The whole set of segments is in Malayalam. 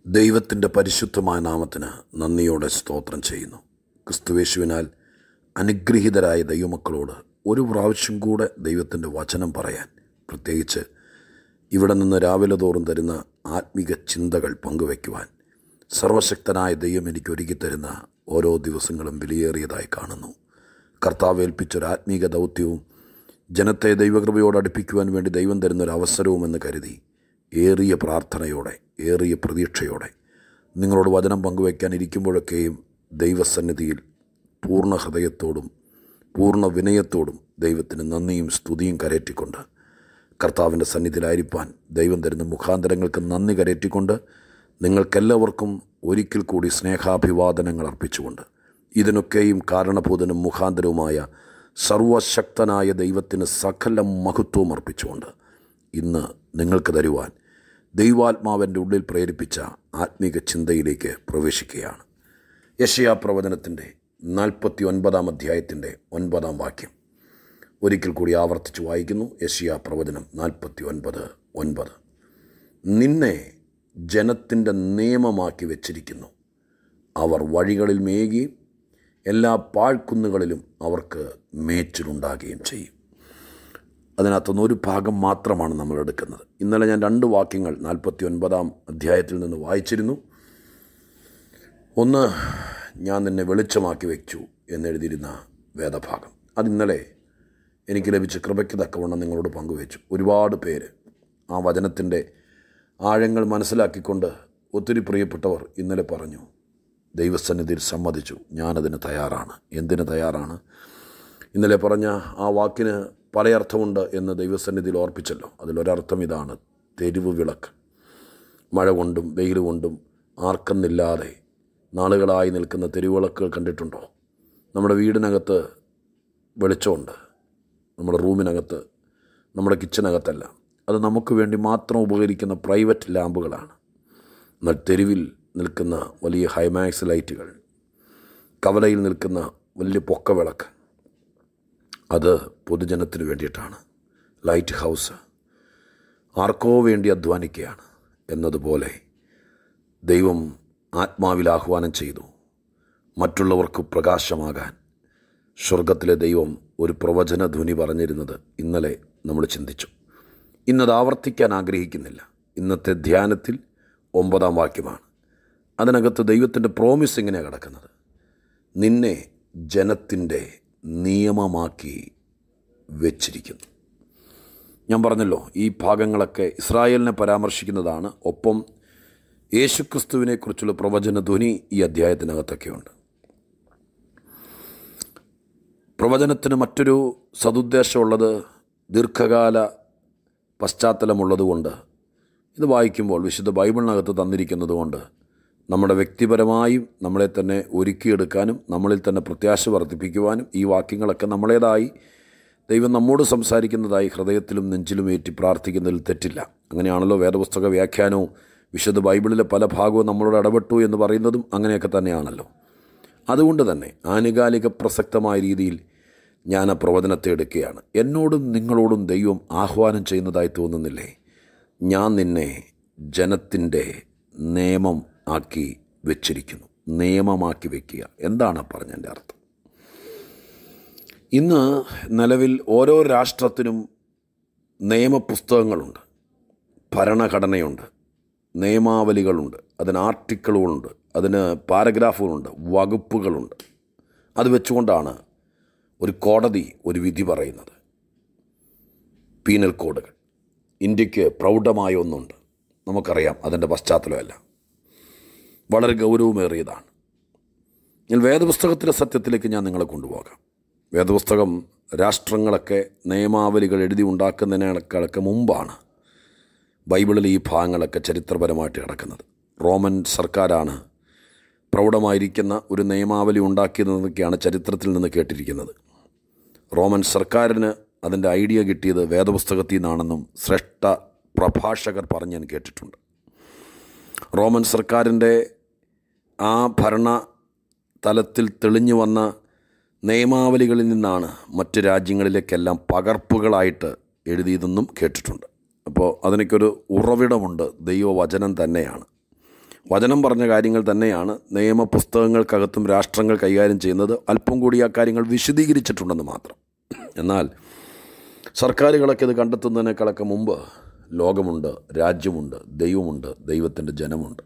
ദൈവത്തിൻ്റെ പരിശുദ്ധമായ നാമത്തിന് നന്ദിയോടെ സ്തോത്രം ചെയ്യുന്നു ക്രിസ്തുവേശുവിനാൽ അനുഗ്രഹീതരായ ദൈവമക്കളോട് ഒരു പ്രാവശ്യം കൂടെ ദൈവത്തിൻ്റെ വചനം പറയാൻ പ്രത്യേകിച്ച് ഇവിടെ നിന്ന് രാവിലെ തോറും തരുന്ന ആത്മീക ചിന്തകൾ പങ്കുവയ്ക്കുവാൻ സർവശക്തനായ ദൈവം എനിക്ക് ഒരുക്കി തരുന്ന ഓരോ ദിവസങ്ങളും വിലയേറിയതായി കാണുന്നു കർത്താവ് ഏൽപ്പിച്ചൊരു ആത്മീക ദൗത്യവും ജനത്തെ ദൈവകൃപയോട് അടുപ്പിക്കുവാൻ വേണ്ടി ദൈവം തരുന്നൊരു അവസരവുമെന്ന് കരുതി ഏറിയ പ്രാർത്ഥനയോടെ ഏറിയ പ്രതീക്ഷയോടെ നിങ്ങളോട് വചനം പങ്കുവയ്ക്കാൻ ഇരിക്കുമ്പോഴൊക്കെയും ദൈവസന്നിധിയിൽ പൂർണ്ണ ഹൃദയത്തോടും പൂർണ്ണ വിനയത്തോടും ദൈവത്തിന് നന്ദിയും സ്തുതിയും കരയറ്റിക്കൊണ്ട് കർത്താവിൻ്റെ സന്നിധിയിലായിരിക്കാൻ ദൈവം തരുന്ന മുഖാന്തരങ്ങൾക്ക് നന്ദി കരയറ്റിക്കൊണ്ട് നിങ്ങൾക്കെല്ലാവർക്കും ഒരിക്കൽ കൂടി സ്നേഹാഭിവാദനങ്ങൾ അർപ്പിച്ചുകൊണ്ട് ഇതിനൊക്കെയും കാരണഭൂതനും മുഖാന്തരവുമായ സർവശക്തനായ ദൈവത്തിന് സകല മഹത്വവും അർപ്പിച്ചുകൊണ്ട് ഇന്ന് നിങ്ങൾക്ക് തരുവാൻ ദൈവാത്മാവൻ്റെ ഉള്ളിൽ പ്രേരിപ്പിച്ച ആത്മീക ചിന്തയിലേക്ക് പ്രവേശിക്കുകയാണ് യശയാ പ്രവചനത്തിൻ്റെ നാൽപ്പത്തി ഒൻപതാം അധ്യായത്തിൻ്റെ ഒൻപതാം വാക്യം ഒരിക്കൽ കൂടി ആവർത്തിച്ച് വായിക്കുന്നു യശയാ പ്രവചനം നാൽപ്പത്തി ഒൻപത് ഒൻപത് നിന്നെ ജനത്തിൻ്റെ നിയമമാക്കി വച്ചിരിക്കുന്നു അവർ വഴികളിൽ മേയുകയും എല്ലാ പാഴ്ക്കുന്നുകളിലും അവർക്ക് മേച്ചിലുണ്ടാകുകയും ചെയ്യും അതിനകത്തുനിന്ന് ഒരു ഭാഗം മാത്രമാണ് നമ്മൾ എടുക്കുന്നത് ഇന്നലെ ഞാൻ രണ്ട് വാക്യങ്ങൾ നാൽപ്പത്തി ഒൻപതാം അധ്യായത്തിൽ നിന്ന് വായിച്ചിരുന്നു ഒന്ന് ഞാൻ നിന്നെ വെളിച്ചമാക്കി വെച്ചു എന്നെഴുതിയിരുന്ന വേദഭാഗം അത് ഇന്നലെ എനിക്ക് ലഭിച്ച കൃപയ്ക്ക് തക്കവണ്ണം നിങ്ങളോട് പങ്കുവച്ചു ഒരുപാട് പേര് ആ വചനത്തിൻ്റെ ആഴങ്ങൾ മനസ്സിലാക്കിക്കൊണ്ട് ഒത്തിരി പ്രിയപ്പെട്ടവർ ഇന്നലെ പറഞ്ഞു ദൈവസന്നിധിയിൽ സമ്മതിച്ചു ഞാനതിന് തയ്യാറാണ് എന്തിന് തയ്യാറാണ് ഇന്നലെ പറഞ്ഞ ആ വാക്കിന് പല അർത്ഥമുണ്ട് എന്ന് ദൈവസന്നിധിയിൽ ഓർപ്പിച്ചല്ലോ അതിലൊരർത്ഥം ഇതാണ് തെരുവ് വിളക്ക് മഴ കൊണ്ടും വെയിൽ കൊണ്ടും ആർക്കെന്നില്ലാതെ നാളുകളായി നിൽക്കുന്ന തെരുവിളക്കുകൾ കണ്ടിട്ടുണ്ടോ നമ്മുടെ വീടിനകത്ത് വെളിച്ചമുണ്ട് നമ്മുടെ റൂമിനകത്ത് നമ്മുടെ കിച്ചനകത്തല്ല അത് നമുക്ക് വേണ്ടി മാത്രം ഉപകരിക്കുന്ന പ്രൈവറ്റ് ലാമ്പുകളാണ് എന്നാൽ തെരുവിൽ നിൽക്കുന്ന വലിയ ഹൈമാക്സ് ലൈറ്റുകൾ കവലയിൽ നിൽക്കുന്ന വലിയ പൊക്കവിളക്ക് അത് പൊതുജനത്തിന് വേണ്ടിയിട്ടാണ് ലൈറ്റ് ഹൗസ് ആർക്കോ വേണ്ടി അധ്വാനിക്കുകയാണ് എന്നതുപോലെ ദൈവം ആത്മാവിൽ ആഹ്വാനം ചെയ്തു മറ്റുള്ളവർക്ക് പ്രകാശമാകാൻ സ്വർഗത്തിലെ ദൈവം ഒരു പ്രവചന ധ്വനി പറഞ്ഞിരുന്നത് ഇന്നലെ നമ്മൾ ചിന്തിച്ചു ഇന്നത് ആവർത്തിക്കാൻ ആഗ്രഹിക്കുന്നില്ല ഇന്നത്തെ ധ്യാനത്തിൽ ഒമ്പതാം വാക്യമാണ് അതിനകത്ത് ദൈവത്തിൻ്റെ പ്രോമിസ് ഇങ്ങനെയാണ് കിടക്കുന്നത് നിന്നെ ജനത്തിൻ്റെ നിയമമാക്കി വെച്ചിരിക്കുന്നു ഞാൻ പറഞ്ഞല്ലോ ഈ ഭാഗങ്ങളൊക്കെ ഇസ്രായേലിനെ പരാമർശിക്കുന്നതാണ് ഒപ്പം യേശുക്രിസ്തുവിനെക്കുറിച്ചുള്ള പ്രവചന ധ്വനി ഈ അധ്യായത്തിനകത്തൊക്കെയുണ്ട് പ്രവചനത്തിന് മറ്റൊരു സതുദ്ദേശമുള്ളത് ദീർഘകാല പശ്ചാത്തലമുള്ളതുകൊണ്ട് ഇത് വായിക്കുമ്പോൾ വിശുദ്ധ ബൈബിളിനകത്ത് തന്നിരിക്കുന്നത് കൊണ്ട് നമ്മുടെ വ്യക്തിപരമായും നമ്മളെ തന്നെ ഒരുക്കിയെടുക്കാനും നമ്മളിൽ തന്നെ പ്രത്യാശ വർദ്ധിപ്പിക്കുവാനും ഈ വാക്യങ്ങളൊക്കെ നമ്മളേതായി ദൈവം നമ്മോട് സംസാരിക്കുന്നതായി ഹൃദയത്തിലും നെഞ്ചിലും ഏറ്റി പ്രാർത്ഥിക്കുന്നതിൽ തെറ്റില്ല അങ്ങനെയാണല്ലോ വേദപുസ്തക വ്യാഖ്യാനവും വിശുദ്ധ ബൈബിളിലെ പല ഭാഗവും നമ്മളോട് ഇടപെട്ടു എന്ന് പറയുന്നതും അങ്ങനെയൊക്കെ തന്നെയാണല്ലോ അതുകൊണ്ട് തന്നെ ആനുകാലിക പ്രസക്തമായ രീതിയിൽ ഞാൻ ആ പ്രവചനത്തെ എടുക്കുകയാണ് എന്നോടും നിങ്ങളോടും ദൈവം ആഹ്വാനം ചെയ്യുന്നതായി തോന്നുന്നില്ലേ ഞാൻ നിന്നെ ജനത്തിൻ്റെ നിയമം ആക്കി വെച്ചിരിക്കുന്നു നിയമമാക്കി വെക്കുക എന്താണ് പറഞ്ഞതിൻ്റെ അർത്ഥം ഇന്ന് നിലവിൽ ഓരോ രാഷ്ട്രത്തിനും നിയമപുസ്തകങ്ങളുണ്ട് ഭരണഘടനയുണ്ട് നിയമാവലികളുണ്ട് അതിന് ആർട്ടിക്കിളുകളുണ്ട് അതിന് പാരഗ്രാഫുകളുണ്ട് വകുപ്പുകളുണ്ട് അത് വെച്ചുകൊണ്ടാണ് ഒരു കോടതി ഒരു വിധി പറയുന്നത് പീനൽ കോഡുകൾ ഇന്ത്യക്ക് പ്രൗഢമായ ഒന്നുണ്ട് നമുക്കറിയാം അതിൻ്റെ പശ്ചാത്തലമല്ല വളരെ ഗൗരവമേറിയതാണ് ഞാൻ വേദപുസ്തകത്തിലെ സത്യത്തിലേക്ക് ഞാൻ നിങ്ങളെ കൊണ്ടുപോകാം വേദപുസ്തകം രാഷ്ട്രങ്ങളൊക്കെ നിയമാവലികൾ എഴുതി ഉണ്ടാക്കുന്നതിനേക്കാളൊക്കെ മുമ്പാണ് ബൈബിളിൽ ഈ ഭാഗങ്ങളൊക്കെ ചരിത്രപരമായിട്ട് കിടക്കുന്നത് റോമൻ സർക്കാരാണ് പ്രൗഢമായിരിക്കുന്ന ഒരു നിയമാവലി ഉണ്ടാക്കിയതെന്നൊക്കെയാണ് ചരിത്രത്തിൽ നിന്ന് കേട്ടിരിക്കുന്നത് റോമൻ സർക്കാരിന് അതിൻ്റെ ഐഡിയ കിട്ടിയത് വേദപുസ്തകത്തിൽ നിന്നാണെന്നും ശ്രേഷ്ഠ പ്രഭാഷകർ പറഞ്ഞ് ഞാൻ കേട്ടിട്ടുണ്ട് റോമൻ സർക്കാരിൻ്റെ ആ ഭരണ തലത്തിൽ തെളിഞ്ഞു വന്ന നിയമാവലികളിൽ നിന്നാണ് മറ്റ് രാജ്യങ്ങളിലേക്കെല്ലാം പകർപ്പുകളായിട്ട് എഴുതിയതെന്നും കേട്ടിട്ടുണ്ട് അപ്പോൾ അതിനൊക്കെയൊരു ഉറവിടമുണ്ട് ദൈവവചനം തന്നെയാണ് വചനം പറഞ്ഞ കാര്യങ്ങൾ തന്നെയാണ് നിയമപുസ്തകങ്ങൾക്കകത്തും രാഷ്ട്രങ്ങൾ കൈകാര്യം ചെയ്യുന്നത് അല്പം കൂടി ആ കാര്യങ്ങൾ വിശദീകരിച്ചിട്ടുണ്ടെന്ന് മാത്രം എന്നാൽ സർക്കാരുകളൊക്കെ ഇത് കണ്ടെത്തുന്നതിനേക്കാളൊക്കെ മുമ്പ് ലോകമുണ്ട് രാജ്യമുണ്ട് ദൈവമുണ്ട് ദൈവത്തിൻ്റെ ജനമുണ്ട്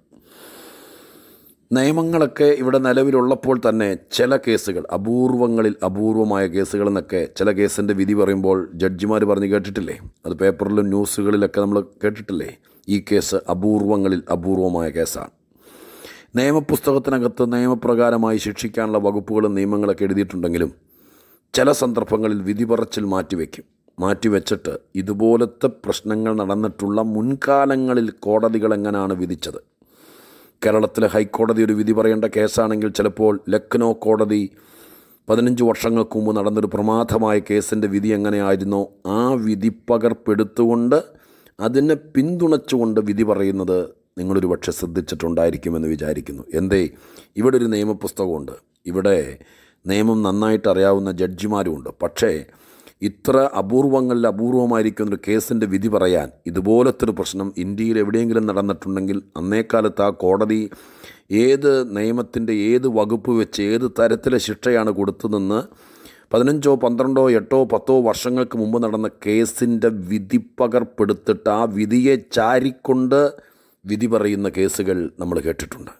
നിയമങ്ങളൊക്കെ ഇവിടെ നിലവിലുള്ളപ്പോൾ തന്നെ ചില കേസുകൾ അപൂർവങ്ങളിൽ അപൂർവമായ കേസുകൾ എന്നൊക്കെ ചില കേസിൻ്റെ വിധി പറയുമ്പോൾ ജഡ്ജിമാർ പറഞ്ഞ് കേട്ടിട്ടില്ലേ അത് പേപ്പറിലും ന്യൂസുകളിലൊക്കെ നമ്മൾ കേട്ടിട്ടില്ലേ ഈ കേസ് അപൂർവങ്ങളിൽ അപൂർവമായ കേസാണ് നിയമപുസ്തകത്തിനകത്ത് നിയമപ്രകാരമായി ശിക്ഷിക്കാനുള്ള വകുപ്പുകളും നിയമങ്ങളൊക്കെ എഴുതിയിട്ടുണ്ടെങ്കിലും ചില സന്ദർഭങ്ങളിൽ വിധി പറച്ചിൽ മാറ്റിവെക്കും മാറ്റിവെച്ചിട്ട് ഇതുപോലത്തെ പ്രശ്നങ്ങൾ നടന്നിട്ടുള്ള മുൻകാലങ്ങളിൽ കോടതികൾ എങ്ങനെയാണ് വിധിച്ചത് കേരളത്തിലെ ഹൈക്കോടതി ഒരു വിധി പറയേണ്ട കേസാണെങ്കിൽ ചിലപ്പോൾ ലക്നോ കോടതി പതിനഞ്ച് വർഷങ്ങൾക്ക് മുമ്പ് നടന്നൊരു പ്രമാദമായ കേസിൻ്റെ വിധി എങ്ങനെയായിരുന്നോ ആ വിധി പകർപ്പെടുത്തുകൊണ്ട് അതിനെ പിന്തുണച്ചുകൊണ്ട് വിധി പറയുന്നത് നിങ്ങളൊരു പക്ഷെ ശ്രദ്ധിച്ചിട്ടുണ്ടായിരിക്കുമെന്ന് വിചാരിക്കുന്നു എന്തേ ഇവിടെ ഒരു നിയമപുസ്തകമുണ്ട് ഇവിടെ നിയമം നന്നായിട്ട് അറിയാവുന്ന ജഡ്ജിമാരുമുണ്ട് പക്ഷേ ഇത്ര അപൂർവങ്ങളിൽ അപൂർവമായിരിക്കുന്ന ഒരു കേസിൻ്റെ വിധി പറയാൻ ഇതുപോലത്തെ ഒരു പ്രശ്നം ഇന്ത്യയിൽ എവിടെയെങ്കിലും നടന്നിട്ടുണ്ടെങ്കിൽ അന്നേക്കാലത്ത് ആ കോടതി ഏത് നിയമത്തിൻ്റെ ഏത് വകുപ്പ് വെച്ച് ഏത് തരത്തിലെ ശിക്ഷയാണ് കൊടുത്തതെന്ന് പതിനഞ്ചോ പന്ത്രണ്ടോ എട്ടോ പത്തോ വർഷങ്ങൾക്ക് മുമ്പ് നടന്ന കേസിൻ്റെ വിധി പകർപ്പെടുത്തിട്ട് ആ വിധിയെ ചാരിക്കൊണ്ട് വിധി പറയുന്ന കേസുകൾ നമ്മൾ കേട്ടിട്ടുണ്ട്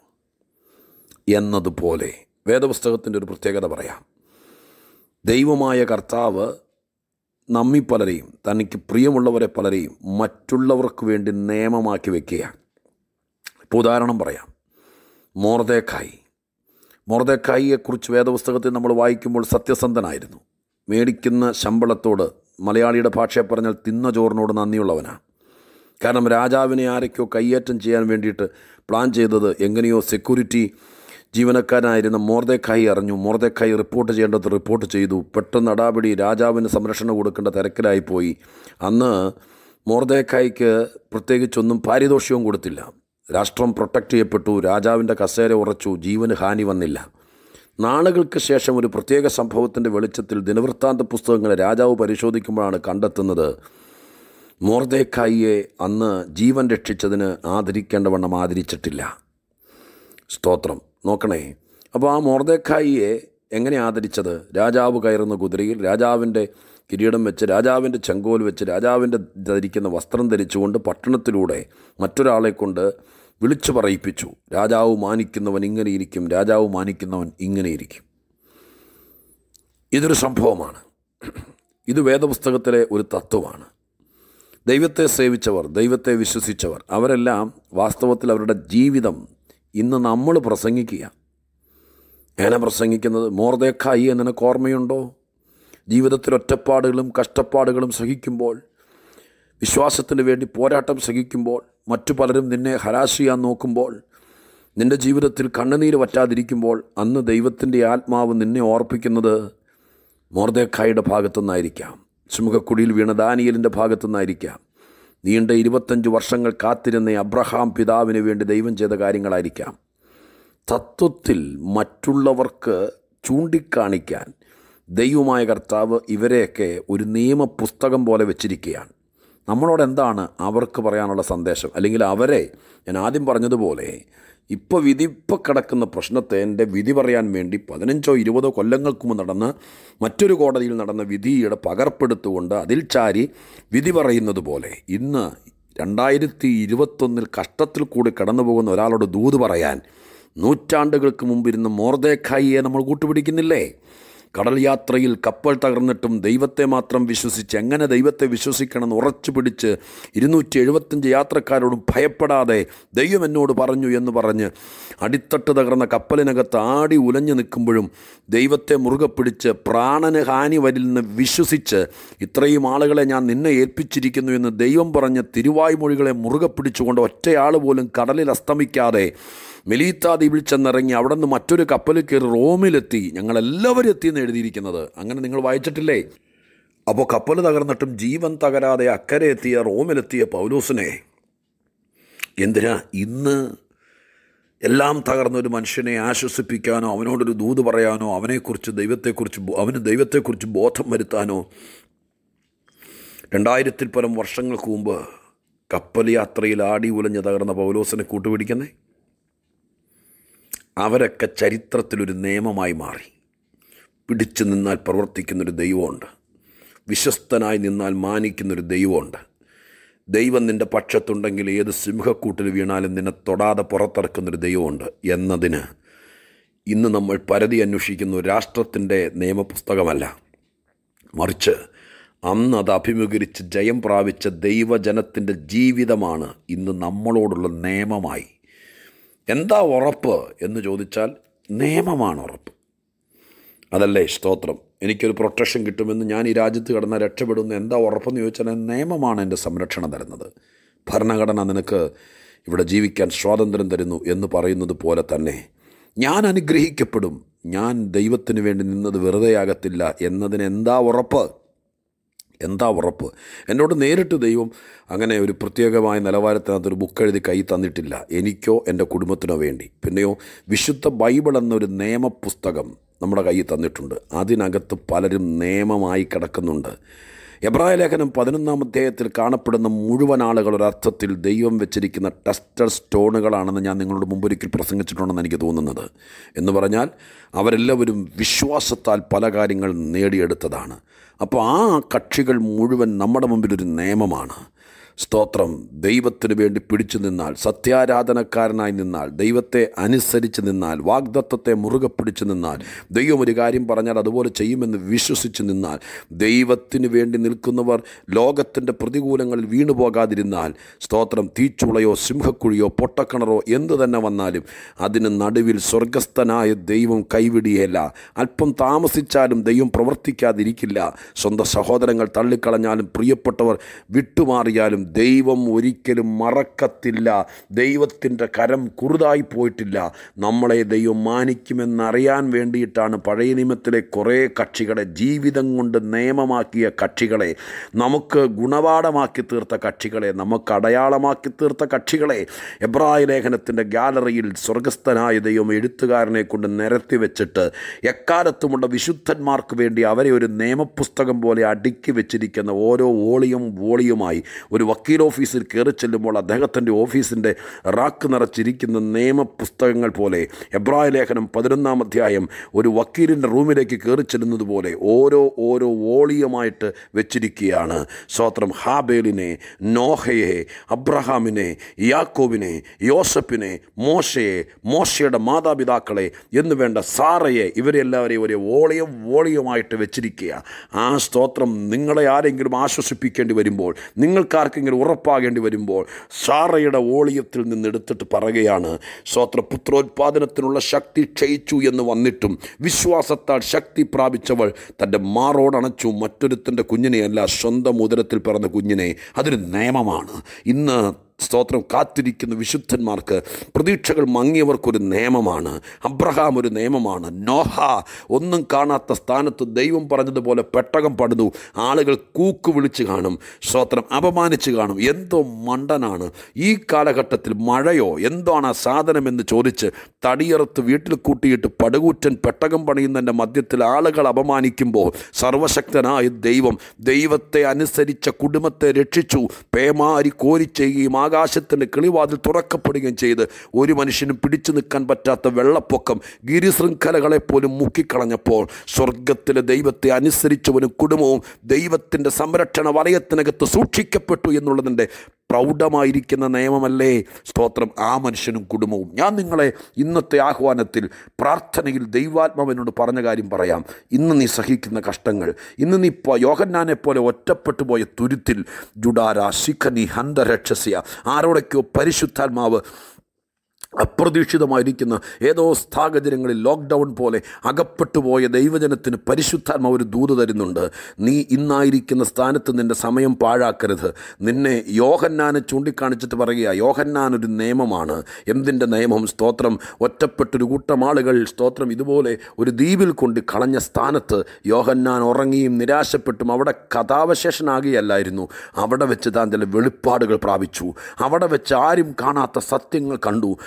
എന്നതുപോലെ വേദപുസ്തകത്തിൻ്റെ ഒരു പ്രത്യേകത പറയാം ദൈവമായ കർത്താവ് നമ്മി പലരെയും തനിക്ക് പ്രിയമുള്ളവരെ പലരെയും മറ്റുള്ളവർക്ക് വേണ്ടി നിയമമാക്കി വെക്കുകയാണ് ഇപ്പോൾ ഉദാഹരണം പറയാം മോർദേക്കായി മോർദേക്കായിയെക്കുറിച്ച് വേദപുസ്തകത്തിൽ നമ്മൾ വായിക്കുമ്പോൾ സത്യസന്ധനായിരുന്നു മേടിക്കുന്ന ശമ്പളത്തോട് മലയാളിയുടെ ഭാഷയെ പറഞ്ഞാൽ തിന്ന ചോറിനോട് നന്ദിയുള്ളവനാണ് കാരണം രാജാവിനെ ആരൊക്കെയോ കയ്യേറ്റം ചെയ്യാൻ വേണ്ടിയിട്ട് പ്ലാൻ ചെയ്തത് എങ്ങനെയോ സെക്യൂരിറ്റി ജീവനക്കാരനായിരുന്ന മോർദേക്കായി അറിഞ്ഞു മോർദേക്കായി റിപ്പോർട്ട് ചെയ്യേണ്ടത് റിപ്പോർട്ട് ചെയ്തു പെട്ടെന്ന് അടാപിടി രാജാവിന് സംരക്ഷണം കൊടുക്കേണ്ട തിരക്കിലായിപ്പോയി അന്ന് മോർദേക്കായ്ക്ക് പ്രത്യേകിച്ചൊന്നും പാരിതോഷികവും കൊടുത്തില്ല രാഷ്ട്രം പ്രൊട്ടക്റ്റ് ചെയ്യപ്പെട്ടു രാജാവിൻ്റെ കസേര ഉറച്ചു ജീവന് ഹാനി വന്നില്ല നാളുകൾക്ക് ശേഷം ഒരു പ്രത്യേക സംഭവത്തിൻ്റെ വെളിച്ചത്തിൽ ദിനവൃത്താന്ത പുസ്തകങ്ങളെ രാജാവ് പരിശോധിക്കുമ്പോഴാണ് കണ്ടെത്തുന്നത് മോർദേക്കായിയെ അന്ന് ജീവൻ രക്ഷിച്ചതിന് ആദരിക്കേണ്ടവണ്ണം ആദരിച്ചിട്ടില്ല സ്തോത്രം നോക്കണേ അപ്പോൾ ആ മോർദേക്കായിയെ എങ്ങനെ ആദരിച്ചത് രാജാവ് കയറുന്ന കുതിരയിൽ രാജാവിൻ്റെ കിരീടം വെച്ച് രാജാവിൻ്റെ ചെങ്കോൽ വെച്ച് രാജാവിൻ്റെ ധരിക്കുന്ന വസ്ത്രം ധരിച്ചുകൊണ്ട് പട്ടണത്തിലൂടെ മറ്റൊരാളെ കൊണ്ട് വിളിച്ചു പറയിപ്പിച്ചു രാജാവ് മാനിക്കുന്നവൻ ഇങ്ങനെ ഇരിക്കും രാജാവ് മാനിക്കുന്നവൻ ഇങ്ങനെ ഇരിക്കും ഇതൊരു സംഭവമാണ് ഇത് വേദപുസ്തകത്തിലെ ഒരു തത്വമാണ് ദൈവത്തെ സേവിച്ചവർ ദൈവത്തെ വിശ്വസിച്ചവർ അവരെല്ലാം വാസ്തവത്തിൽ അവരുടെ ജീവിതം ഇന്ന് നമ്മൾ പ്രസംഗിക്കുക എങ്ങനെ പ്രസംഗിക്കുന്നത് മോർദേക്കായി എന്ന് നിനക്ക് ഓർമ്മയുണ്ടോ ജീവിതത്തിൽ ഒറ്റപ്പാടുകളും കഷ്ടപ്പാടുകളും സഹിക്കുമ്പോൾ വിശ്വാസത്തിന് വേണ്ടി പോരാട്ടം സഹിക്കുമ്പോൾ മറ്റു പലരും നിന്നെ ഹരാശ് ചെയ്യാൻ നോക്കുമ്പോൾ നിൻ്റെ ജീവിതത്തിൽ കണ്ണുനീര് വറ്റാതിരിക്കുമ്പോൾ അന്ന് ദൈവത്തിൻ്റെ ആത്മാവ് നിന്നെ ഓർപ്പിക്കുന്നത് മോർദേക്കായുടെ ഭാഗത്തുനിന്നായിരിക്കാം ചുമുഖക്കുടിയിൽ വീണ ദാനിയലിൻ്റെ ഭാഗത്തുനിന്നായിരിക്കാം നീണ്ട ഇരുപത്തഞ്ച് വർഷങ്ങൾ കാത്തിരുന്ന അബ്രഹാം പിതാവിന് വേണ്ടി ദൈവം ചെയ്ത കാര്യങ്ങളായിരിക്കാം തത്വത്തിൽ മറ്റുള്ളവർക്ക് ചൂണ്ടിക്കാണിക്കാൻ ദൈവമായ കർത്താവ് ഇവരെയൊക്കെ ഒരു നിയമപുസ്തകം പോലെ വെച്ചിരിക്കുകയാണ് നമ്മളോട് എന്താണ് അവർക്ക് പറയാനുള്ള സന്ദേശം അല്ലെങ്കിൽ അവരെ ഞാൻ ആദ്യം പറഞ്ഞതുപോലെ ഇപ്പോൾ വിധി ഇപ്പോൾ കിടക്കുന്ന പ്രശ്നത്തെ എൻ്റെ വിധി പറയാൻ വേണ്ടി പതിനഞ്ചോ ഇരുപതോ കൊല്ലങ്ങൾക്ക് മുമ്പ് നടന്ന മറ്റൊരു കോടതിയിൽ നടന്ന വിധിയുടെ പകർപ്പെടുത്തുകൊണ്ട് അതിൽ ചാരി വിധി പറയുന്നത് പോലെ ഇന്ന് രണ്ടായിരത്തി ഇരുപത്തൊന്നിൽ കഷ്ടത്തിൽ കൂടി കടന്നു പോകുന്ന ഒരാളോട് ദൂത് പറയാൻ നൂറ്റാണ്ടുകൾക്ക് മുമ്പിരുന്ന് മോർദേഖായിയെ നമ്മൾ കൂട്ടുപിടിക്കുന്നില്ലേ കടൽ യാത്രയിൽ കപ്പൽ തകർന്നിട്ടും ദൈവത്തെ മാത്രം വിശ്വസിച്ച് എങ്ങനെ ദൈവത്തെ വിശ്വസിക്കണമെന്ന് ഉറച്ചു പിടിച്ച് ഇരുന്നൂറ്റി എഴുപത്തഞ്ച് യാത്രക്കാരോടും ഭയപ്പെടാതെ ദൈവം എന്നോട് പറഞ്ഞു എന്ന് പറഞ്ഞ് അടിത്തട്ട് തകർന്ന കപ്പലിനകത്ത് ആടി ഉലഞ്ഞു നിൽക്കുമ്പോഴും ദൈവത്തെ മുറുകെ പിടിച്ച് പ്രാണന് ഹാനി വരില്ലെന്ന് വിശ്വസിച്ച് ഇത്രയും ആളുകളെ ഞാൻ നിന്നെ ഏൽപ്പിച്ചിരിക്കുന്നു എന്ന് ദൈവം പറഞ്ഞ തിരുവായ്മൊഴികളെ മുറുകെ പിടിച്ചുകൊണ്ട് ഒറ്റയാൾ പോലും കടലിൽ അസ്തമിക്കാതെ മെലീത്ത ദ്വീപിൽ ചെന്നിറങ്ങി അവിടെ നിന്ന് മറ്റൊരു കപ്പലിൽ കയറി റോമിലെത്തി ഞങ്ങളെല്ലാവരും എത്തിയെന്ന് എഴുതിയിരിക്കുന്നത് അങ്ങനെ നിങ്ങൾ വായിച്ചിട്ടില്ലേ അപ്പോൾ കപ്പൽ തകർന്നിട്ടും ജീവൻ തകരാതെ അക്കരെ എത്തിയ റോമിലെത്തിയ പൗലൂസിനെ എന്തിനാ ഇന്ന് എല്ലാം തകർന്ന ഒരു മനുഷ്യനെ ആശ്വസിപ്പിക്കാനോ അവനോടൊരു ദൂത് പറയാനോ അവനെക്കുറിച്ച് ദൈവത്തെക്കുറിച്ച് അവന് ദൈവത്തെക്കുറിച്ച് ബോധം വരുത്താനോ രണ്ടായിരത്തിൽ പരം വർഷങ്ങൾക്ക് മുമ്പ് കപ്പൽ യാത്രയിൽ ആടി ഉലഞ്ഞ് തകർന്ന പൗലോസിനെ കൂട്ടുപിടിക്കുന്നേ അവരൊക്കെ ചരിത്രത്തിലൊരു നിയമമായി മാറി പിടിച്ചു നിന്നാൽ പ്രവർത്തിക്കുന്നൊരു ദൈവമുണ്ട് വിശ്വസ്തനായി നിന്നാൽ മാനിക്കുന്നൊരു ദൈവമുണ്ട് ദൈവം നിൻ്റെ പക്ഷത്തുണ്ടെങ്കിൽ ഏത് സിംഹക്കൂട്ടിൽ വീണാലും നിന്നെ തൊടാതെ പുറത്തിറക്കുന്നൊരു ദൈവമുണ്ട് എന്നതിന് ഇന്ന് നമ്മൾ പരതി അന്വേഷിക്കുന്ന ഒരു രാഷ്ട്രത്തിൻ്റെ നിയമപുസ്തകമല്ല മറിച്ച് അന്ന് അത് അഭിമുഖീകരിച്ച് ജയം പ്രാപിച്ച ദൈവജനത്തിൻ്റെ ജീവിതമാണ് ഇന്ന് നമ്മളോടുള്ള നിയമമായി എന്താ ഉറപ്പ് എന്ന് ചോദിച്ചാൽ നിയമമാണ് ഉറപ്പ് അതല്ലേ സ്തോത്രം എനിക്കൊരു പ്രൊട്ടക്ഷൻ കിട്ടുമെന്ന് ഞാൻ ഈ രാജ്യത്ത് കിടന്ന രക്ഷപ്പെടുമെന്ന് എന്താ ഉറപ്പെന്ന് ചോദിച്ചാൽ നിയമമാണ് എൻ്റെ സംരക്ഷണം തരുന്നത് ഭരണഘടന നിനക്ക് ഇവിടെ ജീവിക്കാൻ സ്വാതന്ത്ര്യം തരുന്നു എന്ന് പറയുന്നത് പോലെ തന്നെ ഞാൻ അനുഗ്രഹിക്കപ്പെടും ഞാൻ ദൈവത്തിന് വേണ്ടി നിന്നത് വെറുതെയാകത്തില്ല എന്നതിന് എന്താ ഉറപ്പ് എന്താ ഉറപ്പ് എന്നോട് നേരിട്ട് ദൈവം അങ്ങനെ ഒരു പ്രത്യേകമായ നിലവാരത്തിനകത്ത് ഒരു ബുക്ക് എഴുതി കൈ തന്നിട്ടില്ല എനിക്കോ എൻ്റെ കുടുംബത്തിനോ വേണ്ടി പിന്നെയോ വിശുദ്ധ ബൈബിൾ എന്നൊരു നിയമപുസ്തകം നമ്മുടെ കയ്യിൽ തന്നിട്ടുണ്ട് അതിനകത്ത് പലരും നിയമമായി കിടക്കുന്നുണ്ട് എബ്രായ ലേഖനം പതിനൊന്നാം അധ്യായത്തിൽ കാണപ്പെടുന്ന മുഴുവൻ ആളുകൾ ഒരർത്ഥത്തിൽ ദൈവം വെച്ചിരിക്കുന്ന ടെസ്റ്റഡ് സ്റ്റോണുകളാണെന്ന് ഞാൻ നിങ്ങളോട് മുമ്പൊരിക്കൽ പ്രസംഗിച്ചിട്ടുണ്ടെന്ന് എനിക്ക് തോന്നുന്നത് എന്ന് പറഞ്ഞാൽ അവരെല്ലാവരും വിശ്വാസത്താൽ പല കാര്യങ്ങൾ നേടിയെടുത്തതാണ് അപ്പോൾ ആ കക്ഷികൾ മുഴുവൻ നമ്മുടെ മുമ്പിലൊരു നിയമമാണ് സ്തോത്രം ദൈവത്തിന് വേണ്ടി പിടിച്ചു നിന്നാൽ സത്യാരാധനക്കാരനായി നിന്നാൽ ദൈവത്തെ അനുസരിച്ച് നിന്നാൽ വാഗ്ദത്വത്തെ മുറുകെ പിടിച്ചു നിന്നാൽ ദൈവം ഒരു കാര്യം പറഞ്ഞാൽ അതുപോലെ ചെയ്യുമെന്ന് വിശ്വസിച്ച് നിന്നാൽ ദൈവത്തിന് വേണ്ടി നിൽക്കുന്നവർ ലോകത്തിൻ്റെ പ്രതികൂലങ്ങളിൽ വീണു പോകാതിരുന്നാൽ സ്തോത്രം തീച്ചുളയോ സിംഹക്കുഴിയോ പൊട്ടക്കിണറോ എന്തു തന്നെ വന്നാലും അതിന് നടുവിൽ സ്വർഗസ്ഥനായ ദൈവം കൈവിടിയല്ല അല്പം താമസിച്ചാലും ദൈവം പ്രവർത്തിക്കാതിരിക്കില്ല സ്വന്തം സഹോദരങ്ങൾ തള്ളിക്കളഞ്ഞാലും പ്രിയപ്പെട്ടവർ വിട്ടുമാറിയാലും ദൈവം ഒരിക്കലും മറക്കത്തില്ല ദൈവത്തിൻ്റെ കരം കുറുതായി പോയിട്ടില്ല നമ്മളെ ദൈവം മാനിക്കുമെന്നറിയാൻ വേണ്ടിയിട്ടാണ് പഴയ നിയമത്തിലെ കുറേ കക്ഷികളെ ജീവിതം കൊണ്ട് നിയമമാക്കിയ കക്ഷികളെ നമുക്ക് ഗുണപാഠമാക്കി തീർത്ത കക്ഷികളെ നമുക്ക് അടയാളമാക്കി തീർത്ത കക്ഷികളെ എബ്രായ ലേഖനത്തിൻ്റെ ഗാലറിയിൽ സ്വർഗസ്ഥനായ ദൈവം എഴുത്തുകാരനെ കൊണ്ട് നിരത്തി വെച്ചിട്ട് എക്കാലത്തുമുള്ള വിശുദ്ധന്മാർക്ക് വേണ്ടി അവരെ ഒരു നിയമപുസ്തകം പോലെ അടുക്കി വെച്ചിരിക്കുന്ന ഓരോ വോളിയും വോളിയുമായി ഒരു വക്കീൽ ഓഫീസിൽ കയറി ചെല്ലുമ്പോൾ അദ്ദേഹത്തിൻ്റെ ഓഫീസിൻ്റെ റാക്ക് നിറച്ചിരിക്കുന്ന നിയമപുസ്തകങ്ങൾ പോലെ എബ്രായ ലേഖനം പതിനൊന്നാം അധ്യായം ഒരു വക്കീലിൻ്റെ റൂമിലേക്ക് കയറി ചെല്ലുന്നത് പോലെ ഓരോ ഓരോ വോളിയമായിട്ട് വെച്ചിരിക്കുകയാണ് സ്വോത്രം ഹാബേലിനെ നോഹയെ അബ്രഹാമിനെ യാക്കോബിനെ യോസഫിനെ മോശയെ മോശയുടെ മാതാപിതാക്കളെ എന്ന് വേണ്ട സാറയെ ഇവരെല്ലാവരെയും ഒരു വോളിയം വോളിയമായിട്ട് വെച്ചിരിക്കുക ആ സ്തോത്രം നിങ്ങളെ ആരെങ്കിലും ആശ്വസിപ്പിക്കേണ്ടി വരുമ്പോൾ നിങ്ങൾക്കാർക്കെങ്കിലും ഉറപ്പാകേണ്ടി വരുമ്പോൾ സാറയുടെ വോളിയത്തിൽ നിന്ന് എടുത്തിട്ട് പറയുകയാണ് സ്തോത്ര പുത്രോത്പാദനത്തിനുള്ള ശക്തി ക്ഷയിച്ചു എന്ന് വന്നിട്ടും വിശ്വാസത്താൽ ശക്തി പ്രാപിച്ചവൾ തൻ്റെ മാറോടണച്ചു മറ്റൊരുത്തൻ്റെ കുഞ്ഞിനെയല്ല സ്വന്തം ഉദരത്തിൽ പിറന്ന കുഞ്ഞിനെ അതൊരു നിയമമാണ് ഇന്ന് സ്തോത്രം കാത്തിരിക്കുന്ന വിശുദ്ധന്മാർക്ക് പ്രതീക്ഷകൾ മങ്ങിയവർക്കൊരു നിയമമാണ് അബ്രഹാം ഒരു നിയമമാണ് നോഹ ഒന്നും കാണാത്ത സ്ഥാനത്ത് ദൈവം പറഞ്ഞതുപോലെ പെട്ടകം പടുന്നു ആളുകൾ കൂക്ക് വിളിച്ച് കാണും സ്തോത്രം അപമാനിച്ച് കാണും എന്തോ മണ്ടനാണ് ഈ കാലഘട്ടത്തിൽ മഴയോ എന്താണ് ആ സാധനമെന്ന് ചോദിച്ച് തടിയറുത്ത് വീട്ടിൽ കൂട്ടിയിട്ട് പടുകൂറ്റൻ പെട്ടകം പണിയുന്നതിൻ്റെ മധ്യത്തിൽ ആളുകൾ അപമാനിക്കുമ്പോൾ സർവശക്തനായ ദൈവം ദൈവത്തെ അനുസരിച്ച കുടുംബത്തെ രക്ഷിച്ചു പേമാരി കോരി ചെയ്യുകയും ആകാശത്തിൻ്റെ കിളിവാതിൽ തുറക്കപ്പെടുകയും ചെയ്ത് ഒരു മനുഷ്യനും പിടിച്ചു നിൽക്കാൻ പറ്റാത്ത വെള്ളപ്പൊക്കം ഗിരിശൃംഖലകളെപ്പോലും മുക്കിക്കളഞ്ഞപ്പോൾ സ്വർഗത്തിലെ ദൈവത്തെ അനുസരിച്ചവനും കുടുംബവും ദൈവത്തിൻ്റെ സംരക്ഷണ വലയത്തിനകത്ത് സൂക്ഷിക്കപ്പെട്ടു എന്നുള്ളതിൻ്റെ പ്രൗഢമായിരിക്കുന്ന നിയമമല്ലേ സ്തോത്രം ആ മനുഷ്യനും കുടുംബവും ഞാൻ നിങ്ങളെ ഇന്നത്തെ ആഹ്വാനത്തിൽ പ്രാർത്ഥനയിൽ ദൈവാത്മാവിനോട് പറഞ്ഞ കാര്യം പറയാം ഇന്ന് നീ സഹിക്കുന്ന കഷ്ടങ്ങൾ ഇന്ന് നീ ഇപ്പോൾ യോഹന്നാനെ പോലെ ഒറ്റപ്പെട്ടു പോയ തുരുത്തിൽ ജുഡാര ശിഖനി ഹന്തരക്ഷസ്യ ആരോടൊക്കെയോ പരിശുദ്ധാത്മാവ് അപ്രതീക്ഷിതമായിരിക്കുന്ന ഏതോ സാഹചര്യങ്ങളിൽ ലോക്ക്ഡൗൺ പോലെ അകപ്പെട്ടുപോയ ദൈവജനത്തിന് പരിശുദ്ധാത്മാവ് ഒരു ദൂത് തരുന്നുണ്ട് നീ ഇന്നായിരിക്കുന്ന സ്ഥാനത്ത് നിൻ്റെ സമയം പാഴാക്കരുത് നിന്നെ യോഹന്നാനെ ചൂണ്ടിക്കാണിച്ചിട്ട് പറയുക യോഹന്നാൻ ഒരു നിയമമാണ് എന്തിൻ്റെ നിയമം സ്തോത്രം ഒറ്റപ്പെട്ടൊരു കൂട്ടം ആളുകൾ സ്തോത്രം ഇതുപോലെ ഒരു ദ്വീപിൽ കൊണ്ട് കളഞ്ഞ സ്ഥാനത്ത് യോഹന്നാൻ ഉറങ്ങിയും നിരാശപ്പെട്ടും അവിടെ കഥാവശേഷനാകുകയല്ലായിരുന്നു അവിടെ വെച്ച് താൻ ചില വെളിപ്പാടുകൾ പ്രാപിച്ചു അവിടെ വെച്ച് ആരും കാണാത്ത സത്യങ്ങൾ കണ്ടു അവിടെ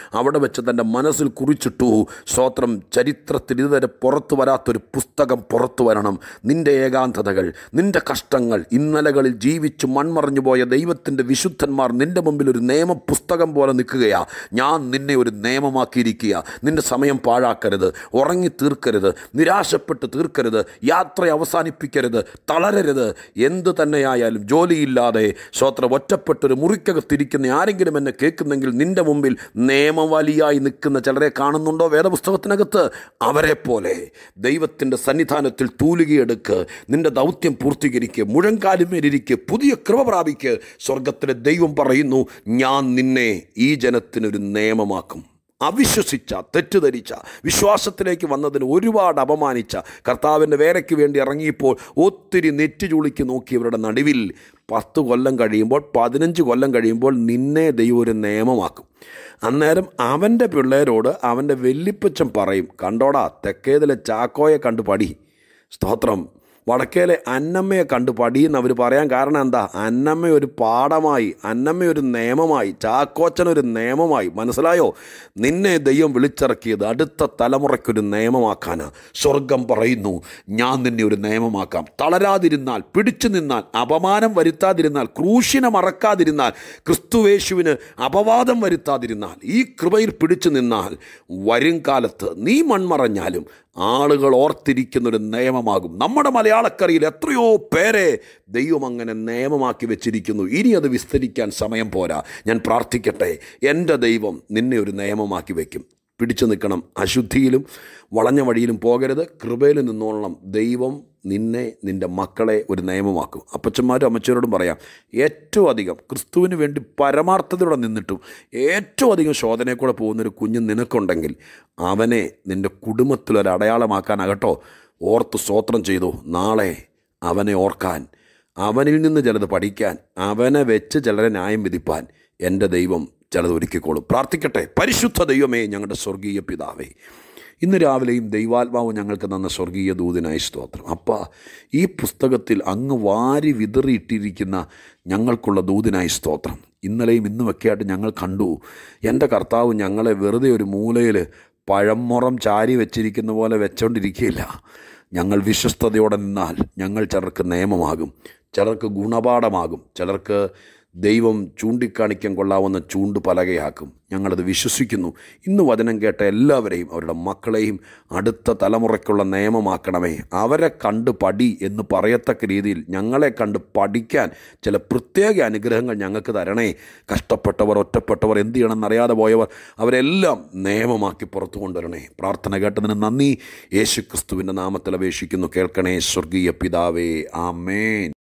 വെച്ച് തൻ്റെ മനസ്സിൽ കുറിച്ചിട്ടു സ്തോത്രം ചരിത്രത്തിൽ ഇതുവരെ പുറത്തു വരാത്തൊരു പുസ്തകം പുറത്തു വരണം നിൻ്റെ ഏകാന്തതകൾ നിൻ്റെ കഷ്ടങ്ങൾ ഇന്നലകളിൽ ജീവിച്ച് മൺമറഞ്ഞു പോയ ദൈവത്തിൻ്റെ വിശുദ്ധന്മാർ നിൻ്റെ മുമ്പിൽ ഒരു നിയമ പുസ്തകം പോലെ നിൽക്കുകയാ ഞാൻ നിന്നെ ഒരു നിയമമാക്കിയിരിക്കുക നിൻ്റെ സമയം പാഴാക്കരുത് ഉറങ്ങി തീർക്കരുത് നിരാശപ്പെട്ട് തീർക്കരുത് യാത്ര അവസാനിപ്പിക്കരുത് തളരരുത് എന്തു തന്നെയായാലും ജോലിയില്ലാതെ സ്വത്ര ഒറ്റപ്പെട്ടൊരു മുറിക്കകത്തിരിക്കുന്ന ആരെങ്കിലും എന്നെ കേൾക്കുന്നെങ്കിൽ നിൻ്റെ മുമ്പിൽ നിയമവലിയായി നിൽക്കുന്ന ചിലരെ കാണുന്നുണ്ടോ വേദപുസ്തകത്തിനകത്ത് അവരെ പോലെ ദൈവത്തിൻ്റെ സന്നിധാനത്തിൽ തൂലുകയെടുക്ക് നിൻ്റെ ദൗത്യം പൂർത്തീകരിക്കുക മുഴങ്കാലുമേലിരിക്കുക പുതിയ കൃപ പ്രാപിക്ക് സ്വർഗത്തിലെ ദൈവം പറയുന്നു ഞാൻ നിന്നെ ഈ ജനത്തിനൊരു നിയമമാക്കും അവിശ്വസിച്ച തെറ്റിദ്ധരിച്ച വിശ്വാസത്തിലേക്ക് വന്നതിന് ഒരുപാട് അപമാനിച്ച കർത്താവിൻ്റെ വേലയ്ക്ക് വേണ്ടി ഇറങ്ങിയപ്പോൾ ഒത്തിരി നെറ്റുചുളിക്ക് നോക്കിയവരുടെ നടുവിൽ പത്ത് കൊല്ലം കഴിയുമ്പോൾ പതിനഞ്ച് കൊല്ലം കഴിയുമ്പോൾ നിന്നെ ദൈവം ഒരു നിയമമാക്കും അന്നേരം അവൻ്റെ പിള്ളേരോട് അവൻ്റെ വെല്ലിപ്പച്ചൻ പറയും കണ്ടോടാ തെക്കേതിലെ ചാക്കോയെ കണ്ട് പടി സ്തോത്രം വടക്കേലെ അന്നമ്മയെ കണ്ട് പടിയെന്ന് അവർ പറയാൻ കാരണം എന്താ അന്നമ്മ ഒരു പാഠമായി അന്നമ്മ ഒരു നിയമമായി ചാക്കോച്ചൻ ഒരു നിയമമായി മനസ്സിലായോ നിന്നെ ദൈവം വിളിച്ചിറക്കിയത് അടുത്ത തലമുറയ്ക്കൊരു നിയമമാക്കാനാ സ്വർഗം പറയുന്നു ഞാൻ നിന്നെ ഒരു നിയമമാക്കാം തളരാതിരുന്നാൽ പിടിച്ചു നിന്നാൽ അപമാനം വരുത്താതിരുന്നാൽ ക്രൂശിനെ മറക്കാതിരുന്നാൽ ക്രിസ്തുവേശുവിന് അപവാദം വരുത്താതിരുന്നാൽ ഈ കൃപയിൽ പിടിച്ചു നിന്നാൽ വരും കാലത്ത് നീ മൺമറഞ്ഞാലും ആളുകൾ ഓർത്തിരിക്കുന്നൊരു നിയമമാകും നമ്മുടെ മലയാളക്കരയിൽ എത്രയോ പേരെ ദൈവം അങ്ങനെ നിയമമാക്കി വെച്ചിരിക്കുന്നു ഇനി അത് വിസ്തരിക്കാൻ സമയം പോരാ ഞാൻ പ്രാർത്ഥിക്കട്ടെ എൻ്റെ ദൈവം നിന്നെ ഒരു നിയമമാക്കി വയ്ക്കും പിടിച്ചു നിൽക്കണം അശുദ്ധിയിലും വളഞ്ഞ വഴിയിലും പോകരുത് കൃപയിൽ നിന്നോളണം ദൈവം നിന്നെ നിൻ്റെ മക്കളെ ഒരു നിയമമാക്കും അപ്പച്ചന്മാരും അമ്മച്ചവരോടും പറയാം ഏറ്റവും അധികം ക്രിസ്തുവിന് വേണ്ടി പരമാർത്ഥതയോടെ നിന്നിട്ടും ഏറ്റവും അധികം ശോധനയിൽ കൂടെ പോകുന്നൊരു കുഞ്ഞ് നിനക്കുണ്ടെങ്കിൽ അവനെ നിൻ്റെ കുടുംബത്തിലൊരു അടയാളമാക്കാനാകട്ടോ ഓർത്ത് സ്തോത്രം ചെയ്തു നാളെ അവനെ ഓർക്കാൻ അവനിൽ നിന്ന് ചിലത് പഠിക്കാൻ അവനെ വെച്ച് ചിലരെ ന്യായം വിധിപ്പാൻ എൻ്റെ ദൈവം ചിലത് ഒരുക്കിക്കോളും പ്രാർത്ഥിക്കട്ടെ പരിശുദ്ധ ദൈവമേ ഞങ്ങളുടെ സ്വർഗീയ പിതാവേ ഇന്ന് രാവിലെയും ദൈവാത്മാവ് ഞങ്ങൾക്ക് തന്ന സ്വർഗീയ ദൂതനായി സ്തോത്രം അപ്പ ഈ പുസ്തകത്തിൽ അങ്ങ് വാരി വിതറിയിട്ടിരിക്കുന്ന ഞങ്ങൾക്കുള്ള ദൂതനായി സ്തോത്രം ഇന്നലെയും ഇന്നുമൊക്കെ ആയിട്ട് ഞങ്ങൾ കണ്ടു എൻ്റെ കർത്താവ് ഞങ്ങളെ വെറുതെ ഒരു മൂലയിൽ പഴമുറം ചാരി വെച്ചിരിക്കുന്ന പോലെ വെച്ചോണ്ടിരിക്കുകയില്ല ഞങ്ങൾ വിശ്വസ്തയോടെ നിന്നാൽ ഞങ്ങൾ ചിലർക്ക് നിയമമാകും ചിലർക്ക് ഗുണപാഠമാകും ചിലർക്ക് ദൈവം ചൂണ്ടിക്കാണിക്കാൻ കൊള്ളാവുന്ന ചൂണ്ട് പലകയാക്കും ഞങ്ങളത് വിശ്വസിക്കുന്നു ഇന്ന് വചനം കേട്ട എല്ലാവരെയും അവരുടെ മക്കളെയും അടുത്ത തലമുറയ്ക്കുള്ള നിയമമാക്കണമേ അവരെ കണ്ട് പടി എന്ന് പറയത്തക്ക രീതിയിൽ ഞങ്ങളെ കണ്ട് പഠിക്കാൻ ചില പ്രത്യേക അനുഗ്രഹങ്ങൾ ഞങ്ങൾക്ക് തരണേ കഷ്ടപ്പെട്ടവർ ഒറ്റപ്പെട്ടവർ എന്ത് ചെയ്യണമെന്ന് അറിയാതെ പോയവർ അവരെല്ലാം നിയമമാക്കി പുറത്തു കൊണ്ടുവരണേ പ്രാർത്ഥന കേട്ടതിന് നന്ദി യേശു ക്രിസ്തുവിൻ്റെ നാമത്തിൽ അപേക്ഷിക്കുന്നു കേൾക്കണേ സ്വർഗീയ പിതാവേ ആമേൻ